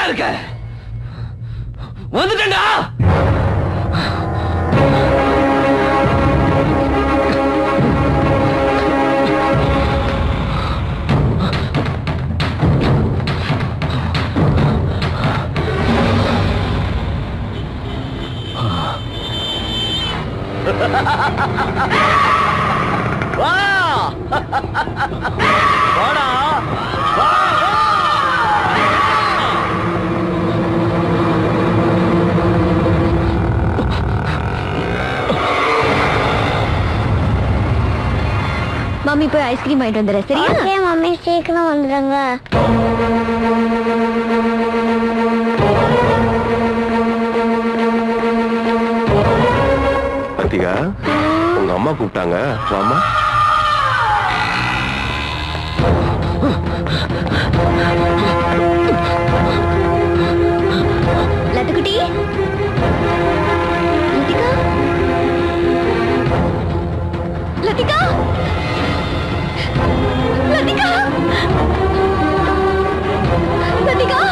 எங்கடா இருக்க வந்துட்டேன்டா வா வாடா வா மம்மி போய் ஐஸ்கிரீம் வாங்கிட்டு வந்துடுறேன் சரியா ஓகே மம்மி சீக்கிரம் வந்துடுங்க கார்த்திகா உங்க அம்மா கூப்பிட்டாங்க வாமா லத்துக்குட்டி லத்திகா லத்திகா லத்திகா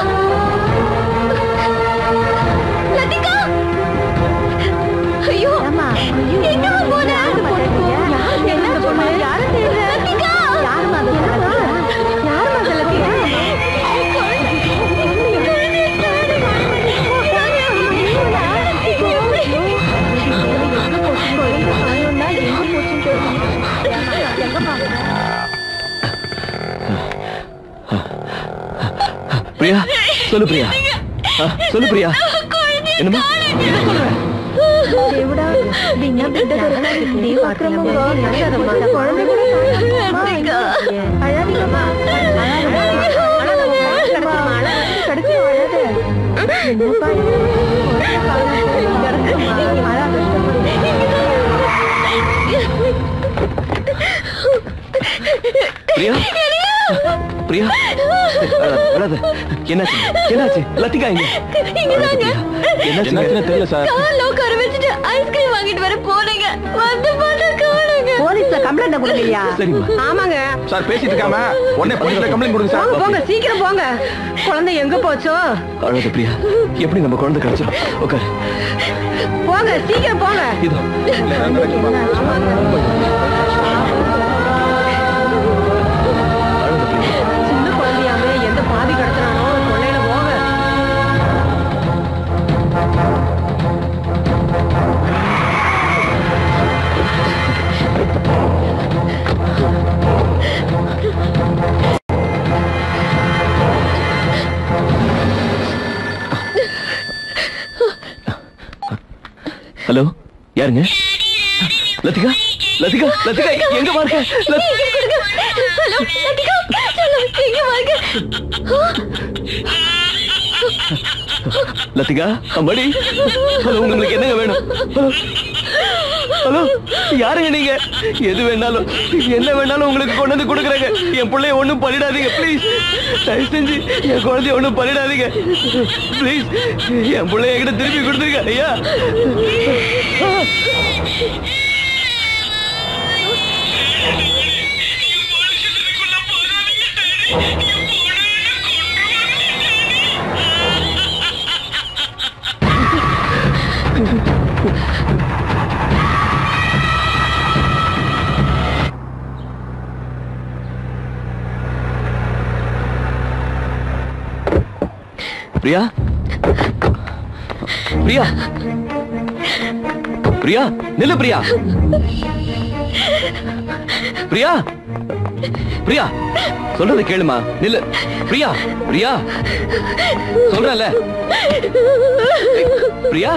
லத்திகா லத்திகா ஐயோ எங்க போன என்ன சொன்ன யாரும் தெரியல லத்திகா யாருமா அது யாருமா அது லத்திகா பிரியா சொல்லு பிரியா ஆ, சொல்லு பிரியா என்னமா என்ன சொல்ற பிரியா பிரியா அழாத, அழாத. என்னாச்சு என்னாச்சு லத்திகா எங்க இங்கதாங்க. என்னாச்சு என்னாச்சுன்னு தெரியல சார் கால்ல உட்கார வச்சுட்டு ஐஸ்கிரீம் வாங்கிட்டு வர போனீங்க வந்து பார்த்தா காணுங்க போலீஸ்ல கம்ப்ளைண்ட் கொடுக்கலையா சரிம்மா ஆமாங்க சார் பேசிட்டு இருக்காம உடனே போலீஸ்ல கம்ப்ளைண்ட் கொடுங்க சார் போங்க போங்க சீக்கிரம் போங்க குழந்தை எங்க போச்சோ அழாத பிரியா எப்படி நம்ம குழந்தை கிடைச்சிடும் உட்காரு போங்க சீக்கிரம் போங்க இதோ சின்ன குழந்தையாமே எந்த பாதி கடத்தினானோ கொள்ளையில போங்க ஹலோ யாருங்க லத்திகா லத்திகா லத்திகா எங்க பாருங்க ஹலோ லத்திகா ஹலோ இங்க வாங்க லத்திகா அம்மாடி ஹலோ உங்களுக்கு என்னங்க வேணும் ஹலோ ஹலோ யாருங்க நீங்க எது வேணாலும் என்ன வேணாலும் உங்களுக்கு கொண்டு வந்து கொடுக்குறேங்க என் பிள்ளைய ஒண்ணும் பண்ணிடாதீங்க ப்ளீஸ் தயவு செஞ்சு என் குழந்தைய ஒண்ணும் பண்ணிடாதீங்க ப்ளீஸ் என் பிள்ளைய என்கிட்ட திருப்பி கொடுத்துருங்க ஐயா பிரியா பிரியா பிரியா நில்லு பிரியா பிரியா பிரியா சொல்றத கேளுமா நில்லு பிரியா பிரியா சொல்றல பிரியா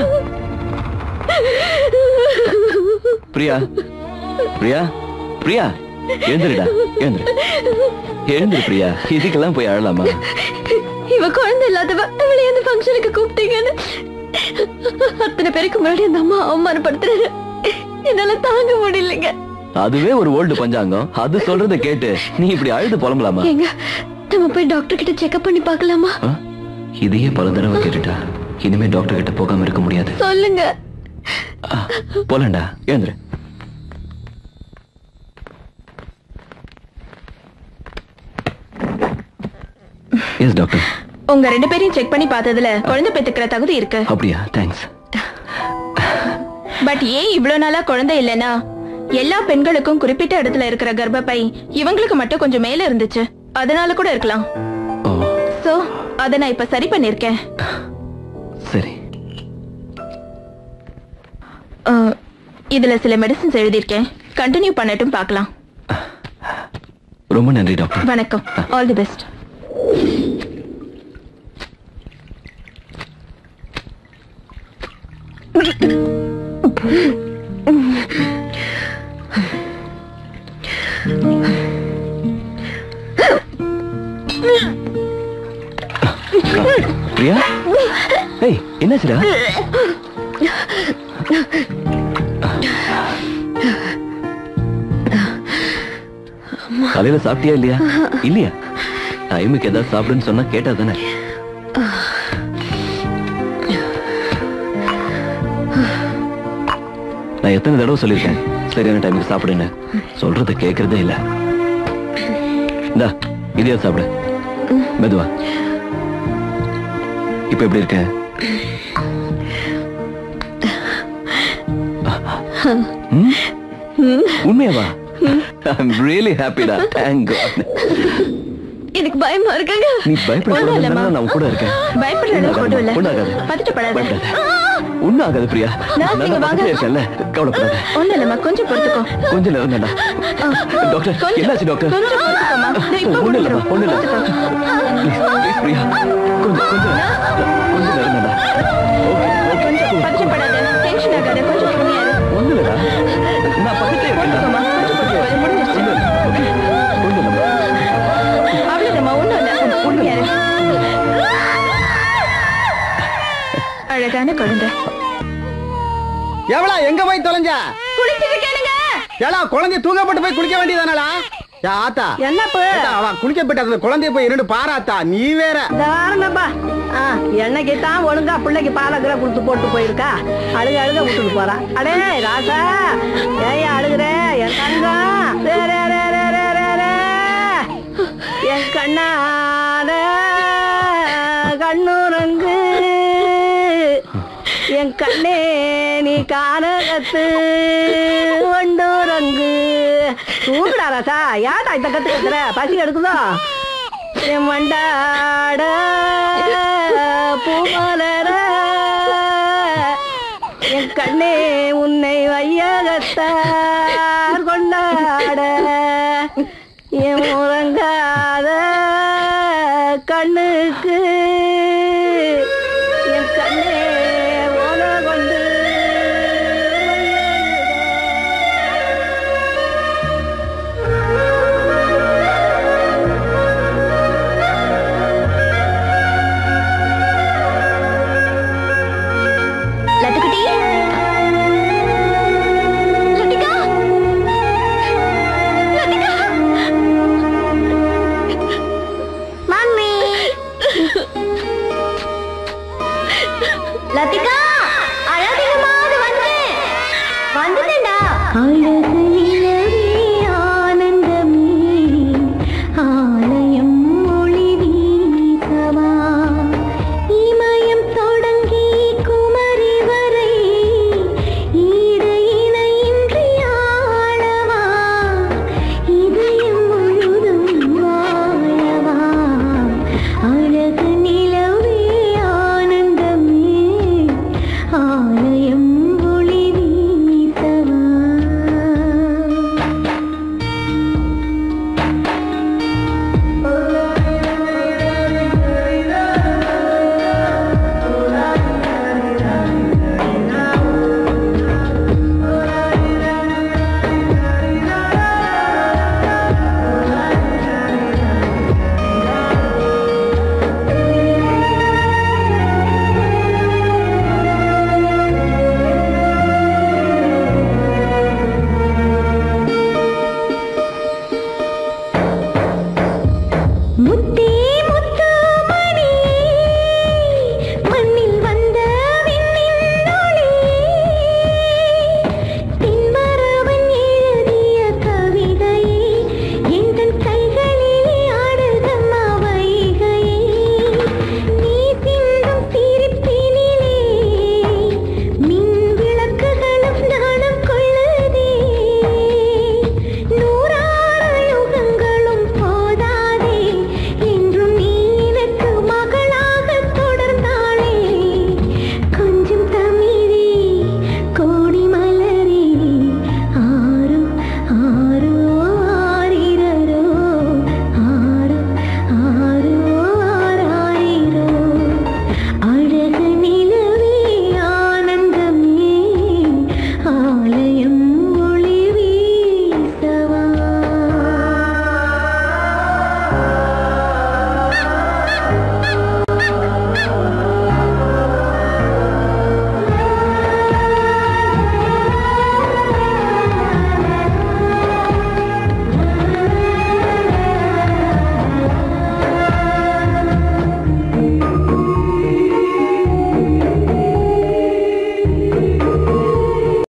பிரியா பிரியா பிரியா எழுந்துருடா எழுந்துரு எழுந்துரு பிரியா இதுக்கெல்லாம் போய் அழலாமா இவ குழந்தை இல்லாதவ இவளை எந்த ஃபங்க்ஷனுக்கு கூப்பிட்டீங்கன்னு அத்தனை பேருக்கு முன்னாடி அந்த அம்மா அவமானப்படுத்துறது என்னால தாங்க முடியலைங்க அதுவே ஒரு ஓல்டு பஞ்சாங்கம் அது சொல்றத கேட்டு நீ இப்படி அழுது புலம்பலாமா ஏங்க நம்ம போய் டாக்டர் கிட்ட செக்அப் பண்ணி பார்க்கலாமா ஆ? இதையே பல தடவை கேட்டுட்டா இனிமே டாக்டர் கிட்ட போகாம இருக்க முடியாது சொல்லுங்க ஆ, போலாம்டா எழுந்துரு எஸ் டாக்டர் உங்க ரெண்டு பேரையும் செக் பண்ணி பார்த்ததுல குழந்தை பெத்துக்கிற தகுதி இருக்கு அப்படியா தேங்க்ஸ் பட் ஏன் இவ்ளோ நாளா குழந்தை இல்லைன்னா எல்லா பெண்களுக்கும் குறிப்பிட்ட இடத்துல இருக்கிற கர்ப்பப்பை இவங்களுக்கு மட்டும் கொஞ்சம் மேல இருந்துச்சு அதனால கூட இருக்கலாம் ஓ சோ அத நான் இப்ப சரி பண்ணிருக்கேன் சரி அஹ், இதுல சில மெடிசின்ஸ் எழுதியிருக்கேன் கண்டினியூ பண்ணட்டும் பார்க்கலாம் ரொம்ப நன்றி டாக்டர் வணக்கம் ஆல் தி பெஸ்ட் பிரியா ஏய் என்னாச்சுடா காலையில சாப்பிட்டியா இல்லையா இல்லையா டைமுக்கு ஏதாவது சாப்பிடுன்னு சொன்னா கேட்டா தானே நான் எத்தனை தடவை சொல்லியிருக்கேன் சரியான டைமுக்கு சாப்பிடுன்னு சொல்றத கேட்கறதே இல்ல இந்தா இதையா சாப்பிடு மெதுவா இப்ப எப்படி இருக்க ம்? உண்மையாவா ஐம் ரியலி ஹாப்பிடா தேங்க் காட் எனக்கு பயமா இருக்குங்க நீ ஒண்ணும் பயப்படாத இல்லம்மா. நான் கூட இருக்கேன் பயப்படுற அளவுக்கு ஒண்ணும் இல்ல ஒண்ணாகாது பதட்டப்படாத பயப்படாத ஒண்ணும் ஆகாது பிரியா நான் நான் இங்க வாங்க. பக்கத்துல இருக்கேன்ல கவலைப்படாத ஒண்ணும் இல்லம்மா கொஞ்சம் பொறுத்துக்கோ கொஞ்சம் நேரம் தான்டா டாக்டர் கொஞ்சம் என்னாச்சு டாக்டர் கொஞ்சம் பொறுத்துக்கோமா நான் இப்ப ஒண்ணு இல்லம்மா கொடுத்துறோம். ஒண்ணு இல்ல ப்ளீஸ் ப்ளீஸ் பிரியா கொஞ்சம் கொஞ்சம் கொஞ்சம் நேரம் தான்டா ஓகே ஓகே கொஞ்சம் பதட்டப்படாத டென்ஷன் ஆகாத கொஞ்சம் பொறுமையா இரு ஒண்ணு இல்லடா நான் பக்கத்துல இருக்கேன்டா பொறுத்துக்கோமா கொஞ்சம் பொறுத்துக்கோ இது முடிஞ்சிருச்சு ஒண்ணு இல்ல ஓகே ஒண்ணு இல்லம்மா அவ்வளவுதாம்மா ஒண்ணும் இல்ல பொறுமையா இரு அழகான குழந்தை எவ்வளோ எங்க போய் தொலைஞ்சா குளிச்சிட்டு கேளுங்க ஏலா குழந்தை தூங்கப்பட்டு போய் குளிக்க வேண்டியதானடா ஏ ஆத்தா என்னப்பு ஏத்தா, அவன் குளிக்க போயிட்டு அந்த குழந்தைய போய் இரண்டு பாராத்தா நீ வேற தாரணப்பா ஆ என்னைக்கு தான் ஒழுங்கா பிள்ளைக்கு பாலக்கிற கொடுத்து போட்டு போயிருக்கா அழுக அழுக விட்டுட்டு போறா அடே ராசா ஏயா அழுகுற என் தங்கம் ரே, ரே, ரே, ரே, ரே, ரே, ரே. என் கண்ணாத கண்ணுரங்கு என் கண்ணே நீ கானகத்து ஒண்டுரங்கு தூக்குடா ராசா ஏன்டா இந்த கத்து கத்துற பசி எடுக்குதோ என் மண்டாட பூமலர என் கண்ணே உன்னை வையகத்தார் கொண்டாட என் உறங்காத கண்ணுக்கு என் கண்ணே ஓன கொண்டு லட்டுக்குட்டி லட்டிகா லட்டிகா மம்மி லத்திகா அழாதீங்கம்மா அது வந்துட்டேன் வந்துட்டேன்டா